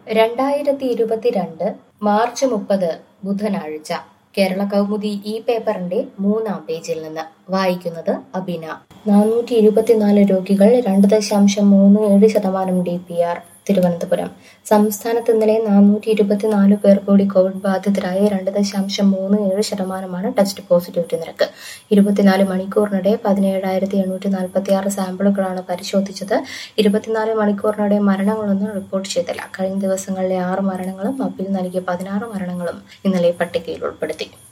രണ്ടായിരത്തി ഇരുപത്തിരണ്ട് മാർച്ച് മുപ്പത് ബുധനാഴ്ച കേരള കൗമുദി ഈ പേപ്പറിന്റെ മൂന്നാം പേജിൽ നിന്ന് വായിക്കുന്നത് അബിന നാനൂറ്റി ഇരുപത്തിനാല് രോഗികൾ രണ്ട് ദശാംശം മൂന്ന് ഏഴ് ശതമാനം ഡി പി ആർ തിരുവനന്തപുരം സംസ്ഥാനത്ത് ഇന്നലെ നാനൂറ്റി ഇരുപത്തിനാല് പേർ കൂടി കോവിഡ് ബാധിതരായി രണ്ട് ദശാംശം മൂന്ന് ഏഴ് ശതമാനമാണ് ടെസ്റ്റ് പോസിറ്റിവിറ്റി നിരക്ക് ഇരുപത്തിനാല് മണിക്കൂറിനിടെ പതിനേഴായിരത്തി എണ്ണൂറ്റി നാൽപ്പത്തി ആറ് സാമ്പിളുകളാണ് പരിശോധിച്ചത് ഇരുപത്തിനാല് മണിക്കൂറിനിടെ മരണങ്ങളൊന്നും റിപ്പോർട്ട് ചെയ്തില്ല കഴിഞ്ഞ ദിവസങ്ങളിലെ ആറ് മരണങ്ങളും അപ്പീൽ നൽകിയ പതിനാറ് മരണങ്ങളും ഇന്നലെ പട്ടികയിൽ ഉൾപ്പെടുത്തി